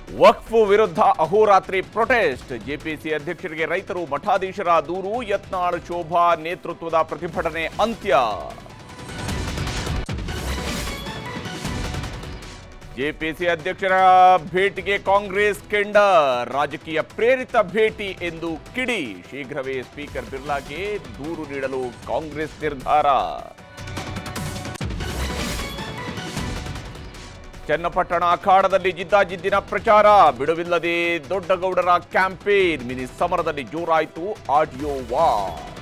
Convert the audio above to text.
ವಕ್ಫ್ ವಿರುದ್ಧ ಅಹೋರಾತ್ರಿ protest JPC ಅಧ್ಯಕ್ಷರಿಗೆ ರೈತರು ಮಠಾಧೀಶರ ದೂರು ಯತ್ನಾಳ್ ಶೋಭಾ ನೇತೃತ್ವದ ಪ್ರತಿಭಟನೆ ಅಂತ್ಯ ಜೆಪಿಸಿ ಅಧ್ಯಕ್ಷರ ಭೇಟಿಗೆ ಕಾಂಗ್ರೆಸ್ ಕೆಂಡ ರಾಜಕೀಯ ಪ್ರೇರಿತ ಭೇಟಿ ಎಂದು ಕಿಡಿ ಶೀಘ್ರವೇ ಸ್ಪೀಕರ್ ಬಿರ್ಲಾಗೆ ದೂರು ನೀಡಲು ಕಾಂಗ್ರೆಸ್ ನಿರ್ಧಾರ ಚನ್ನಪಟ್ಟಣ ಅಖಾಡದಲ್ಲಿ ಜಿದ್ದಾಜಿದ್ದಿನ ಪ್ರಚಾರ ಬಿಡುವಿಲ್ಲದೆ ದೊಡ್ಡಗೌಡರ ಕ್ಯಾಂಪೇನ್ ಮಿನಿ ಸಮರದಲ್ಲಿ ಜೋರಾಯಿತು ಆಡಿಯೋ ವಾರ್